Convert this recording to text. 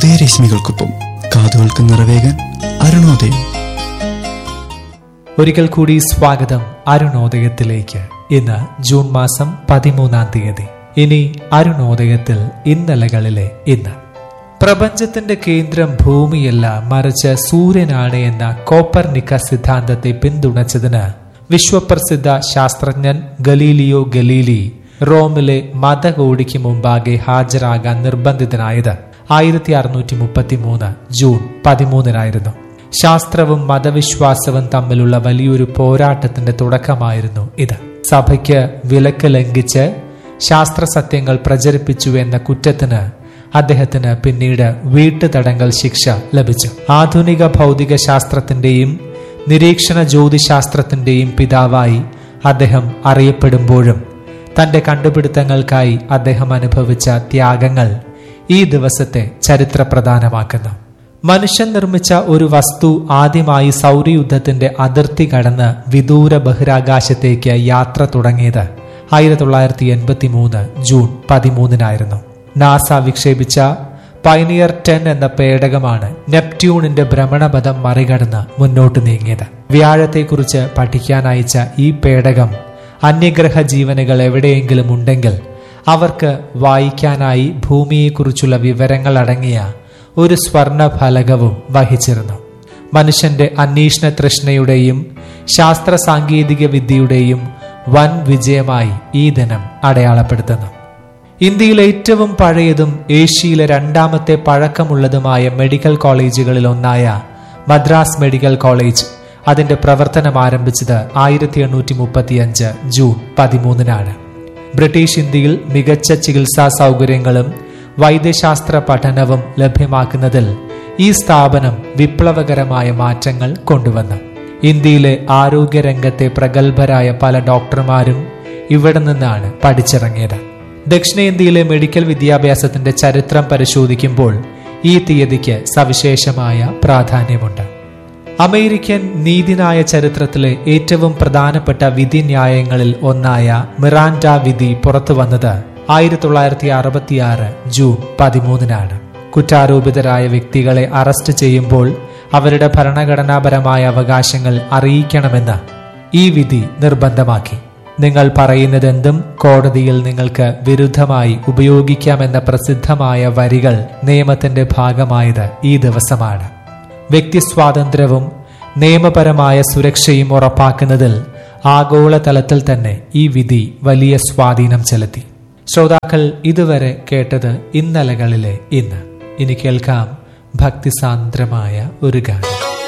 ഉദയരശ്മികൾക്കൊപ്പം കാതുകൾക്ക് നിറവേകാൻ അരുണോദയം ഒരിക്കൽ കൂടി സ്വാഗതം അരുണോദയത്തിലേക്ക് ഇന്ന് ജൂൺ മാസം പതിമൂന്നാം തീയതി ഇനി അരുണോദയത്തിൽ ഇന്നലകളിലെ ഇന്ന് പ്രപഞ്ചത്തിന്റെ കേന്ദ്രം ഭൂമിയല്ല മറിച്ച് സൂര്യനാണ് എന്ന കോപ്പർനിക്ക സിദ്ധാന്തത്തെ പിന്തുണച്ചതിന് വിശ്വപ്രസിദ്ധ ശാസ്ത്രജ്ഞൻ ഗലീലിയോ ഗലീലി റോമിലെ മതകോടിക്ക് മുമ്പാകെ ഹാജരാകാൻ നിർബന്ധിതനായത് ആയിരത്തി അറുന്നൂറ്റി മുപ്പത്തി മൂന്ന് ജൂൺ പതിമൂന്നിനായിരുന്നു ശാസ്ത്രവും മതവിശ്വാസവും തമ്മിലുള്ള വലിയൊരു പോരാട്ടത്തിന്റെ തുടക്കമായിരുന്നു ഇത് സഭയ്ക്ക് വിലക്ക് ലംഘിച്ച് ശാസ്ത്ര സത്യങ്ങൾ പ്രചരിപ്പിച്ചു എന്ന കുറ്റത്തിന് അദ്ദേഹത്തിന് പിന്നീട് വീട്ടുതടങ്കൽ ശിക്ഷ ലഭിച്ചു ആധുനിക ഭൗതിക ശാസ്ത്രത്തിന്റെയും നിരീക്ഷണ ജ്യോതിശാസ്ത്രത്തിന്റെയും പിതാവായി അദ്ദേഹം അറിയപ്പെടുമ്പോഴും തന്റെ കണ്ടുപിടുത്തങ്ങൾക്കായി അദ്ദേഹം അനുഭവിച്ച ത്യാഗങ്ങൾ ഈ ദിവസത്തെ ചരിത്രപ്രധാനമാക്കുന്നു മനുഷ്യൻ നിർമ്മിച്ച ഒരു വസ്തു ആദ്യമായി സൗരയുദ്ധത്തിന്റെ അതിർത്തി കടന്ന് വിദൂര ബഹിരാകാശത്തേക്ക് യാത്ര തുടങ്ങിയത് ആയിരത്തി തൊള്ളായിരത്തി എൺപത്തി മൂന്ന് ജൂൺ പതിമൂന്നിനായിരുന്നു നാസ വിക്ഷേപിച്ച പൈനിയർ ടെൻ എന്ന പേടകമാണ് നെപ്റ്റ്യൂണിന്റെ ഭ്രമണപഥം മറികടന്ന് മുന്നോട്ട് നീങ്ങിയത് വ്യാഴത്തെക്കുറിച്ച് പഠിക്കാൻ അയച്ച ഈ പേടകം അന്യഗ്രഹ ജീവനുകൾ എവിടെയെങ്കിലും ഉണ്ടെങ്കിൽ അവർക്ക് വായിക്കാനായി ഭൂമിയെക്കുറിച്ചുള്ള വിവരങ്ങൾ അടങ്ങിയ ഒരു സ്വർണ ഫലകവും വഹിച്ചിരുന്നു മനുഷ്യന്റെ അന്വേഷണ തൃഷ്ണയുടെയും ശാസ്ത്ര സാങ്കേതിക വിദ്യയുടെയും വൻ വിജയമായി ഈ ദിനം അടയാളപ്പെടുത്തുന്നു ഇന്ത്യയിലെ ഏറ്റവും പഴയതും ഏഷ്യയിലെ രണ്ടാമത്തെ പഴക്കമുള്ളതുമായ മെഡിക്കൽ കോളേജുകളിൽ ഒന്നായ മദ്രാസ് മെഡിക്കൽ കോളേജ് അതിന്റെ പ്രവർത്തനം ആരംഭിച്ചത് ആയിരത്തി എണ്ണൂറ്റി മുപ്പത്തിയഞ്ച് ജൂൺ പതിമൂന്നിനാണ് ബ്രിട്ടീഷ് ഇന്ത്യയിൽ മികച്ച ചികിത്സാ സൗകര്യങ്ങളും വൈദ്യശാസ്ത്ര പഠനവും ലഭ്യമാക്കുന്നതിൽ ഈ സ്ഥാപനം വിപ്ലവകരമായ മാറ്റങ്ങൾ കൊണ്ടുവന്നു ഇന്ത്യയിലെ ആരോഗ്യരംഗത്തെ പ്രഗത്ഭരായ പല ഡോക്ടർമാരും ഇവിടെ നിന്നാണ് പഠിച്ചിറങ്ങിയത് ദക്ഷിണേന്ത്യയിലെ മെഡിക്കൽ വിദ്യാഭ്യാസത്തിന്റെ ചരിത്രം പരിശോധിക്കുമ്പോൾ ഈ തീയതിക്ക് സവിശേഷമായ പ്രാധാന്യമുണ്ട് അമേരിക്കൻ നീതിന്യായ ചരിത്രത്തിലെ ഏറ്റവും പ്രധാനപ്പെട്ട വിധിന്യായങ്ങളിൽ ഒന്നായ മിറാൻഡ വിധി പുറത്തു വന്നത് ആയിരത്തി തൊള്ളായിരത്തി അറുപത്തിയാറ് ജൂൺ പതിമൂന്നിനാണ് കുറ്റാരോപിതരായ വ്യക്തികളെ അറസ്റ്റ് ചെയ്യുമ്പോൾ അവരുടെ ഭരണഘടനാപരമായ അവകാശങ്ങൾ അറിയിക്കണമെന്ന് ഈ വിധി നിർബന്ധമാക്കി നിങ്ങൾ പറയുന്നതെന്തും കോടതിയിൽ നിങ്ങൾക്ക് വിരുദ്ധമായി ഉപയോഗിക്കാമെന്ന പ്രസിദ്ധമായ വരികൾ നിയമത്തിന്റെ ഭാഗമായത് ഈ ദിവസമാണ് വ്യക്തിസ്വാതന്ത്ര്യവും നിയമപരമായ സുരക്ഷയും ഉറപ്പാക്കുന്നതിൽ ആഗോളതലത്തിൽ തന്നെ ഈ വിധി വലിയ സ്വാധീനം ചെലുത്തി ശ്രോതാക്കൾ ഇതുവരെ കേട്ടത് ഇന്നലകളിലെ ഇന്ന് ഇനി കേൾക്കാം ഭക്തിസാന്ദ്രമായ ഒരു ഗാനം